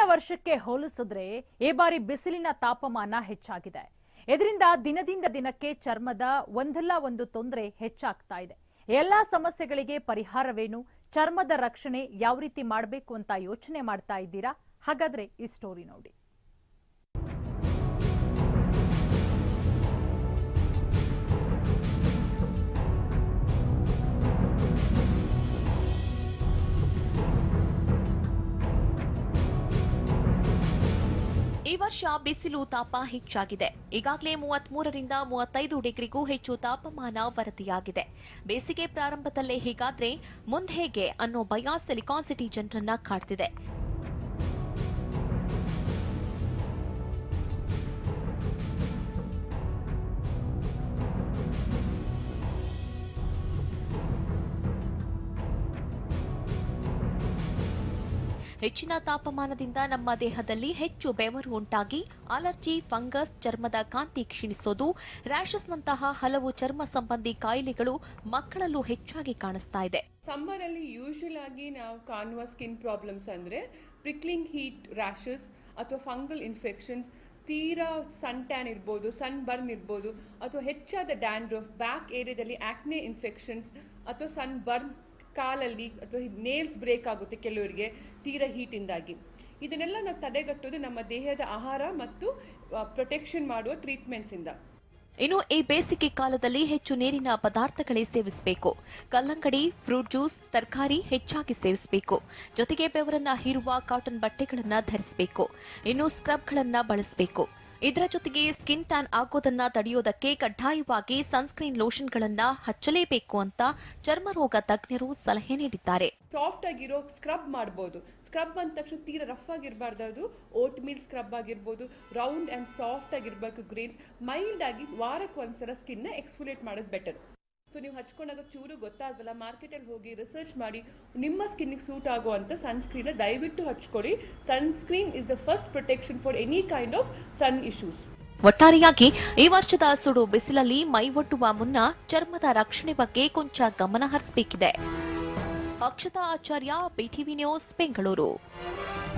ವರ್ಷಕ್ಕೆ ಹೋಲಿಸಿದ್ರೆ ಈ ಬಾರಿ ಬಿಸಿಲಿನ ತಾಪಮಾನ ಹೆಚ್ಚಾಗಿದೆ ಇದರಿಂದ ದಿನದಿಂದ ದಿನಕ್ಕೆ ಚರ್ಮದ ಒಂದಲ್ಲ ಒಂದು ತೊಂದರೆ ಹೆಚ್ಚಾಗ್ತಾ ಇದೆ ಎಲ್ಲಾ ಸಮಸ್ಯೆಗಳಿಗೆ ಪರಿಹಾರವೇನು ಚರ್ಮದ ರಕ್ಷಣೆ ಯಾವ ರೀತಿ ಮಾಡಬೇಕು ಅಂತ ಯೋಚನೆ ಮಾಡ್ತಾ ಇದ್ದೀರಾ ಹಾಗಾದ್ರೆ ಈ ಸ್ಟೋರಿ ನೋಡಿ ಈ ವರ್ಷ ಬಿಸಿಲು ತಾಪ ಹೆಚ್ಚಾಗಿದೆ ಈಗಾಗಲೇ ಮೂವತ್ಮೂರರಿಂದ ಮೂವತ್ತೈದು ಡಿಗ್ರಿಗೂ ಹೆಚ್ಚು ತಾಪಮಾನ ವರದಿಯಾಗಿದೆ ಬೇಸಿಗೆ ಪ್ರಾರಂಭದಲ್ಲೇ ಹೀಗಾದ್ರೆ ಮುಂದೆ ಹೇಗೆ ಅನ್ನೋ ಭಯ ಸಿಲಿಕಾನ್ ಸಿಟಿ ಜನರನ್ನ ಕಾಡ್ತಿದೆ ಹೆಚ್ಚಿನ ತಾಪಮಾನದಿಂದ ನಮ್ಮ ದೇಹದಲ್ಲಿ ಹೆಚ್ಚು ಬೆವರು ಉಂಟಾಗಿ ಅಲರ್ಜಿ ಫಂಗಸ್ ಚರ್ಮದ ಕಾಂತಿ ಕ್ಷೀಣಿಸೋದು ರ್ಯಾಷಸ್ನಂತಹ ಹಲವು ಚರ್ಮ ಸಂಬಂಧಿ ಕಾಯಿಲೆಗಳು ಮಕ್ಕಳಲ್ಲೂ ಹೆಚ್ಚಾಗಿ ಕಾಣಿಸ್ತಾ ಇದೆ ಸಮ್ಮರಲ್ಲಿ ಯೂಶುವಲ್ ಆಗಿ ನಾವು ಕಾಣುವ ಸ್ಕಿನ್ ಪ್ರಾಬ್ಲಮ್ಸ್ ಅಂದರೆ ಪ್ರಿಕ್ಲಿಂಗ್ ಹೀಟ್ ರ್ಯಾಷಸ್ ಅಥವಾ ಫಂಗಲ್ ಇನ್ಫೆಕ್ಷನ್ಸ್ ತೀರಾ ಸನ್ ಟ್ಯಾನ್ ಇರ್ಬೋದು ಸನ್ ಬರ್ನ್ ಇರ್ಬೋದು ಅಥವಾ ಹೆಚ್ಚಾದ ಡ್ಯಾಂಡ್ರಫ್ ಬ್ಯಾಕ್ ಏರಿಯಾದಲ್ಲಿ ಆಕ್ನೆ ಇನ್ಫೆಕ್ಷನ್ಸ್ ಅಥವಾ ಸನ್ ಬರ್ನ್ ಕಾಲಲ್ಲಿ ಅಥವಾ ನೇಲ್ಸ್ ಬ್ರೇಕ್ ಆಗುತ್ತೆ ಕೆಲವರಿಗೆ ತೀರಾ ಹೀಟಿಂದಾಗಿ ಇದನ್ನೆಲ್ಲ ನಾವು ತಡೆಗಟ್ಟೋದು ನಮ್ಮ ದೇಹದ ಆಹಾರ ಮತ್ತು ಪ್ರೊಟೆಕ್ಷನ್ ಮಾಡುವ ಟ್ರೀಟ್ಮೆಂಟ್ಸಿಂದ ಇನ್ನು ಈ ಬೇಸಿಗೆ ಕಾಲದಲ್ಲಿ ಹೆಚ್ಚು ನೀರಿನ ಪದಾರ್ಥಗಳೇ ಸೇವಿಸಬೇಕು ಕಲ್ಲಂಗಡಿ ಫ್ರೂಟ್ ಜ್ಯೂಸ್ ತರಕಾರಿ ಹೆಚ್ಚಾಗಿ ಸೇವಿಸಬೇಕು ಜೊತೆಗೆ ಬೆವರನ್ನ ಹೀರುವ ಕಾಟನ್ ಬಟ್ಟೆಗಳನ್ನ ಧರಿಸಬೇಕು ಇನ್ನು ಸ್ಕ್ರಬ್ಗಳನ್ನ ಬಳಸಬೇಕು ಇದರ ಜೊತೆಗೆ ಸ್ಕಿನ್ ಟ್ಯಾನ್ ಆಗೋದನ್ನ ತಡೆಯೋದಕ್ಕೆ ಕಡ್ಡಾಯವಾಗಿ ಸನ್ಸ್ಕ್ರೀನ್ ಲೋಷನ್ಗಳನ್ನ ಹಚ್ಚಲೇಬೇಕು ಅಂತ ಚರ್ಮರೋಗ ತಜ್ಞರು ಸಲಹೆ ನೀಡಿದ್ದಾರೆ ಸಾಫ್ಟ್ ಆಗಿರೋ ಸ್ಕ್ರಬ್ ಮಾಡ್ಬೋದು ಸ್ಕ್ರಬ್ ಅಂದ ತಕ್ಷಣ ತೀರಾ ರಫ್ ಆಗಿರಬಾರ್ದು ಅದು ಓಟ್ ಮೀಲ್ ಸ್ಕ್ರಬ್ ಆಗಿರ್ಬೋದು ರೌಂಡ್ ಆ್ಯಂಡ್ ಸಾಫ್ಟ್ ಆಗಿರ್ಬೇಕು ಗ್ರೇನ್ಸ್ ಮೈಲ್ಡ್ ಆಗಿ ವಾರಕ್ಕೆ ಒಂದ್ಸಲ ಸ್ಕಿನ್ನ ಎಕ್ಸ್ಫುಲೇಟ್ ಮಾಡೋದು ಬೆಟರ್ ಸೊ ನೀವು ಹಚ್ಕೊಂಡಾಗ ಚೂರು ಗೊತ್ತಾಗಲ್ಲ ಮಾರ್ಕೆಟಲ್ಲಿ ಹೋಗಿ ರಿಸರ್ಚ್ ಮಾಡಿ ನಿಮ್ಮ ಸ್ಕಿನ್ನಿಗೆ ಸೂಟ್ ಆಗುವಂಥ ಸನ್ಸ್ಕ್ರೀನ ದಯವಿಟ್ಟು ಹಚ್ಕೊಳ್ಳಿ sunscreen is the first protection for any kind of sun issues ಒಟ್ಟಾರೆಯಾಗಿ ಈ ವರ್ಷದ ಸುಡು ಬಿಸಿಲಲ್ಲಿ ಮೈ ಒಡ್ಡುವ ಮುನ್ನ ಚರ್ಮದ ರಕ್ಷಣೆ ಬಗ್ಗೆ ಕೊಂಚ ಗಮನ ಹರಿಸಬೇಕಿದೆ ಅಕ್ಷತಾ ಆಚಾರ್ಯ ಬಿಟಿವಿ ನ್ಯೂಸ್ ಬೆಂಗಳೂರು